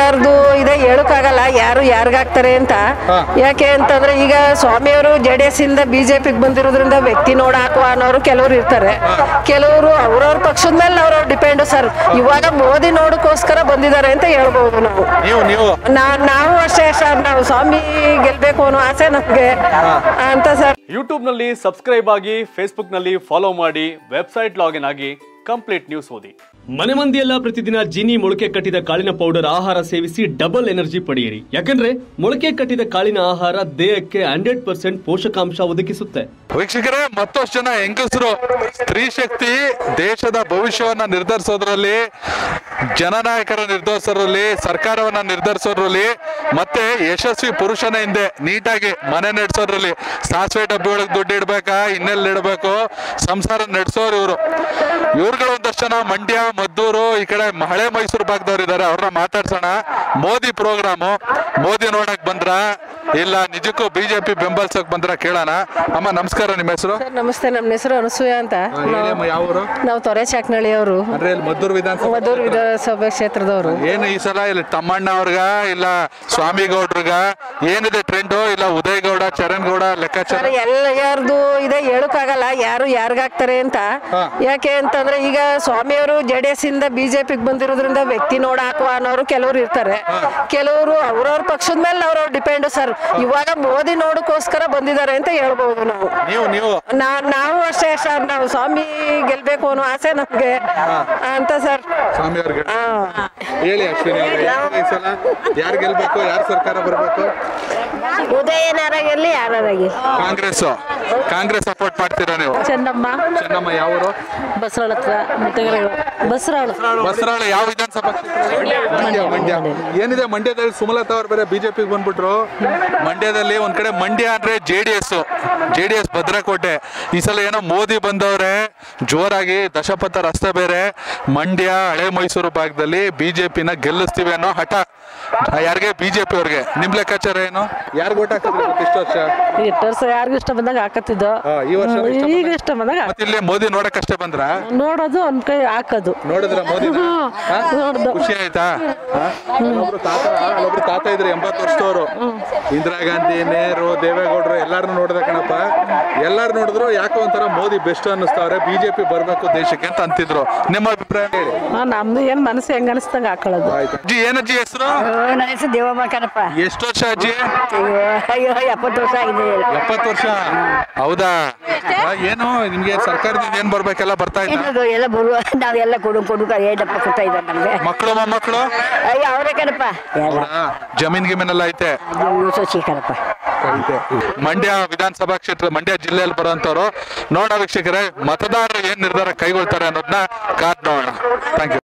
ಯಾರ್ದು ಇದೆ ಹೇಳಕ್ಕಾಗಲ್ಲ ಯಾರು ಯಾರಿಗಾಗ್ತಾರೆ ಅಂತ ಹಾ. ಯಾಕೆ ಅಂತಂದ್ರೆ ಈಗ ಸ್ವಾಮಿಯವರು ಜೆ ಡಿ ಎಸ್ ಇಂದ ಬಿಜೆಪಿಗೆ ಬಂದಿರೋದ್ರಿಂದ ವ್ಯಕ್ತಿ ನೋಡ ಹಾಕುವ ಅನ್ನೋರು ಕೆಲವರು ಇರ್ತಾರೆ ಕೆಲವರು ಅವ್ರವ್ರ ಪಕ್ಷದ ಮೇಲೆ ಅವ್ರವ್ರ ಡಿಪೆಂಡ್ ಸರ್ ಇವಾಗ ಮೋದಿ ನೋಡಕ್ಕೋಸ್ಕರ ಬಂದಿದ್ದಾರೆ ಅಂತ ಹೇಳ್ಬೋದು ನಾವು ನೀವು ನೀವು ನಾ- ನಾವು ಅಷ್ಟೇ ಸರ್ ನಾವು ಸ್ವಾಮಿ ಗೆಲ್ಬೇಕು ಅನ್ನೋ ಆಸೆ ನಮ್ಗೆ ಅಂತ ಸರ್ ಯೂಟ್ಯೂಬ್ನಲ್ಲಿ ಸಬ್ಸ್ಕ್ರೈಬ್ ಆಗಿ ಫೇಸ್ಬುಕ್ನಲ್ಲಿ ಫಾಲೋ ಮಾಡಿ ವೆಬ್ಸೈಟ್ ಲಾಗಿನ್ ಆಗಿ ಕಂಪ್ಲೀಟ್ ನ್ಯೂಸ್ ಓದಿ ಮನೆ ಮಂದಿಯೆಲ್ಲ ಪ್ರತಿದಿನ ಜೀನಿ ಮೊಳಕೆ ಕಟ್ಟಿದ ಕಾಳಿನ ಪೌಡರ್ ಆಹಾರ ಸೇವಿಸಿ ಡಬಲ್ ಎನರ್ಜಿ ಪಡೆಯಿರಿ ಯಾಕಂದ್ರೆ ಮೊಳಕೆ ಕಟ್ಟಿದ ಕಾಳಿನ ಆಹಾರ ದೇಹಕ್ಕೆ ಹಂಡ್ರೆಡ್ ಪರ್ಸೆಂಟ್ ಪೋಷಕಾಂಶ ಒದಗಿಸುತ್ತೆ ವೀಕ್ಷಕರೇ ಮತ್ತಷ್ಟು ಜನ ಹೆಂಗಸರು ಸ್ತ್ರೀ ಶಕ್ತಿ ದೇಶದ ಭವಿಷ್ಯವನ್ನ ನಿರ್ಧರಿಸೋದ್ರಲ್ಲಿ ಜನನಾಯಕರ ನಿರ್ಧರಿಸೋದ್ರಲ್ಲಿ ಸರ್ಕಾರವನ್ನ ನಿರ್ಧರಿಸೋದ್ರಲ್ಲಿ ಮತ್ತೆ ಯಶಸ್ವಿ ಪುರುಷನ ಹಿಂದೆ ನೀಟಾಗಿ ಮನೆ ನಡೆಸೋದ್ರಲ್ಲಿ ಸಾಸಿವೆ ಡಬ್ಬಿ ಒಳಗೆ ದುಡ್ಡು ಇಡ್ಬೇಕಾ ಇನ್ನೆಲ್ಲಿ ಇಡಬೇಕು ಸಂಸಾರ ನಡೆಸೋರು ಇವರು ಇವ್ರುಗಳು ಒಂದಷ್ಟು ಜನ ಮಂಡ್ಯ ಮದ್ದೂರು ಈ ಕಡೆ ಹಳೆ ಮೈಸೂರು ಭಾಗದವ್ರು ಇದ್ದಾರೆ ಅವ್ರನ್ನ ಮಾತಾಡ್ಸೋಣ ಮೋದಿ ಪ್ರೋಗ್ರಾಮು ಮೋದಿ ನೋಡಕ್ ಬಂದ್ರ ಇಲ್ಲ ನಿಜಕ್ಕೂ ಬಿಜೆಪಿ ಬೆಂಬಲಿಸಕ್ ಬಂದ್ರ ಕೇಳೋಣ ಅಮ್ಮ ನಮಸ್ಕಾರ ನಿಮ್ಮ ಹೆಸರು ಸರ್ ನಮಸ್ತೆ ನಮ್ಮ ಹೆಸರು ಅನಸೂಯ ಅಂತ ಯಾವ ಊರು ನಾವು ತೊರೆ ಚಾಕ್ನಳ್ಳಿ ಅವರು ಅಂದ್ರೆ ಇಲ್ಲಿ ಮದ್ದೂರು ವಿಧಾನಸಭೆ ಮಧುರ್ ವಿಧಾನಸಭೆ ಕ್ಷೇತ್ರದವರು ಏನು ಈ ಸಲ ಇಲ್ಲಿ ತಮ್ಮಣ್ಣ ಅವ್ರಿಗ ಇಲ್ಲ ಸ್ವಾಮಿಗೌಡ್ರಿಗ ಏನಿದೆ ಟ್ರೆಂಡು ಇಲ್ಲ ಉದಯ್ ಗೌಡ ಚರಣ್ ಗೌಡ ಲೆಕ್ಕಾಚಾರ ಸರ್ ಎಲ್ಲ ಯಾರ್ದು ಇದೆ ಹೇಳಕ್ಕಾಗಲ್ಲ ಯಾರು ಯಾರಿಗಾಗ್ತಾರೆ ಅಂತ ಹಾ. ಯಾಕೆ ಅಂತಂದ್ರೆ ಈಗ ಸ್ವಾಮಿಯವರು ಜೆ ಡಿ ಎಸ್ ಇಂದ ಬಿಜೆಪಿಗೆ ಬಂದಿರೋದ್ರಿಂದ ವ್ಯಕ್ತಿ ನೋಡ ಹಾಕುವ ಅನ್ನೋರು ಕೆಲವರು ಇರ್ತಾರೆ ಕೆಲವರು ಅವ್ರವ್ರ ಪಕ್ಷದ ಮೇಲೆ ಅವ್ರವ್ರ ಡಿಪೆಂಡ್ ಸರ್ ಇವಾಗ ಮೋದಿ ನೋಡಕ್ಕೋಸ್ಕರ ಬಂದಿದ್ದಾರೆ ಅಂತ ಹೇಳ್ಬೋದು ನಾವು ನೀವು ನೀವು ನಾ- ನಾವು ಅಷ್ಟೇ ಸರ್ ನಾವು ಸ್ವಾಮಿ ಗೆಲ್ಬೇಕು ಅನ್ನೋ ಆಸೆ ನಮ್ಗೆ ಅಂತ ಸರ್ ಸ್ವಾಮಿ ಅವ್ರಿಗೆ ಹಾ. ಹೇಳಿ ಅಶ್ವಿನಿ ಅವ್ರೆ, ಏನಿದೆ ಈ ಸಲ ಯಾರು ಗೆಲ್ಬೇಕು ಯಾರು ಸರ್ಕಾರ ಬರಬೇಕು ಉದಯನಾರಾಗಿರ್ಲಿ ಯಾರಾಗಿರ್ಲಿ ಕಾಂಗ್ರೆಸ್ ಕಾಂಗ್ರೆಸ್ ಸಪೋರ್ಟ್ ಮಾಡ್ತೀರಾ ನೀವು ಚೆನ್ನಮ್ಮ ಚೆನ್ನಮ್ಮ ಯಾವ ಊರು ಬಸರಾಳ ಹತ್ರ ಮುತ್ತಗರಗಳು ಬಸರಾಳು ಬಸರಾಳ ಯಾವ ವಿಧಾನಸಭಾ ಕ್ಷೇತ್ರ? ಮಂಡ್ಯ ಮಂಡ್ಯ ಏನಿದೆ ಮಂಡ್ಯದಲ್ಲಿ ಸುಮಲತಾ ಅವ್ರು ಬೇರೆ ಬಿಜೆಪಿಗೆ ಬಂದ್ಬಿಟ್ರು ಮಂಡ್ಯದಲ್ಲಿ ಒಂದ್ ಕಡೆ ಮಂಡ್ಯ ಅಂದ್ರೆ J D S J D S ಭದ್ರಕೋಟೆ ಈ ಸಲ ಏನೋ ಮೋದಿ ಬಂದವ್ರೆ ಜೋರಾಗಿ ದಶಪಥ ರಸ್ತೆ ಬೇರೆ ಮಂಡ್ಯ ಹಳೆ ಮೈಸೂರು ಭಾಗದಲ್ಲಿ ಬಿಜೆಪಿನ ಗೆಲ್ಲಿಸ್ತೀವಿ ಅನ್ನೋ ಹಠ ಯಾರಿಗೆ ಬಿಜೆಪಿ ಅವ್ರಿಗೆ ನಿಮ್ ಲೆಕ್ಕಾಚಾರ ಏನು ಯಾರು ಓಟ್ ಹಾಕಿದ್ರು ಇವತ್ತು ಇಷ್ಟು ವರ್ಷ ಎಷ್ಟು ವರ್ಷ ಯಾರಿಗೂ ಇಷ್ಟ ಬಂದಾಗ ಹಾಕತ್ತಿದ್ದು ಹಾ, ಈ ವರ್ಷ ಇಷ್ಟ ಈಗ ಬಂದಾಗ? ಇಷ್ಟ ಬಂದಾಗ ಮತ್ತೆ ಇಲ್ಲಿ ಮೋದಿ ನೋಡಕ್ಕಷ್ಟೇ ಬಂದ್ರ ನೋಡೋದು ಒಂದ್ ಕೈ ಹಾಕೋದು ನೋಡಿದ್ರ ಮೋದಿ ನೋಡ್ದು. ಖುಷಿ ಆಯ್ತಾ ಅಲ್ಲೊಬ್ರು ತಾತ ಅಲ್ಲೊಬ್ರು ತಾತ ಇದ್ರು ಎಂಬತ್ತು ವರ್ಷದವರು ಇಂದಿರಾ ಗಾಂಧಿ ನೆಹರು ದೇವೇಗೌಡರು ಎಲ್ಲಾರು ನೋಡಿದ ಕಣಪ್ಪ ಎಲ್ಲಾರು ನೋಡಿದ್ರು ಯಾಕೋ ಒಂಥರ ಮೋದಿ ಬೆಸ್ಟ್ ಅನ್ನಿಸ್ತಾವ್ರೆ ಬಿಜೆಪಿ ಬರ್ಬೇಕು ದೇಶಕ್ಕೆ ಅಂತ ಅಂತಿದ್ರು ನಿಮ್ಮ ಅಭಿಪ್ರಾಯ ಹೇಳಿ ಹಾ, ನಮ್ದು ಏನ್ ಮನಸ್ಸು ಹೆಂಗ ಅನಿಸ್ತಂಗ ಹಾಕೊಳ್ಳೋದು ಆಯ್ತು ಅಜ್ಜಿ ಏನಜ್ಜಿ ಹೆಸರು ನನ್ನ ಹೆಸರು ದೇವಮ್ಮ ಕಣಪ್ಪ ಎಷ್ಟು ವರ್ಷ ಅಜ್ಜಿ ಅಯ್ಯೋ ಅಯ್ಯೋ ಎಪ್ಪತ್ತು ವರ್ಷ ಆಗಿದೆ ಎಪ್ಪತ್ತು ವರ್ಷ ಹೌದಾ ಆ, ಏನು ನಿಮ್ಗೆ ಸರ್ಕಾರದಿಂದ ಏನ್ ಬರ್ಬೇಕೆಲ್ಲ ಬರ್ತಾ ಇದ್ದ ಇನ್ನದು ಎಲ್ಲ ಬರುವ ನಾವೆಲ್ಲ ಕೊಡು ಕೊಡುಕ ಏನಪ್ಪ ಕೊಡ್ತಾ ಇದ್ದಾರೆ ನಮ್ಗೆ ಮಕ್ಕಳು ಮೊಮ್ಮಕ್ಕಳು ಅಯ್ಯೋ ಅವರೇ ಕಣಪ್ಪ ಎಲ್ಲ ಹೌದಾ? ಜಮೀನ್ ಗಿಮೀನೆಲ್ಲ ಐತೆ ಸಸಿ ಕಣಪ್ಪ ಮಂಡ್ಯ ವಿಧಾನಸಭಾ ಕ್ಷೇತ್ರ ಮಂಡ್ಯ ಜಿಲ್ಲೆಯಲ್ಲಿ ಬರುವಂತವ್ರು ನೋಡ ವೀಕ್ಷಕರೇ ಮತದಾರರು ಏನ್ ನಿರ್ಧಾರ ಕೈಗೊಳ್ತಾರೆ ಅನ್ನೋದನ್ನ ಕಾದ್ ನೋಡೋಣ ಥ್ಯಾಂಕ್ ಯು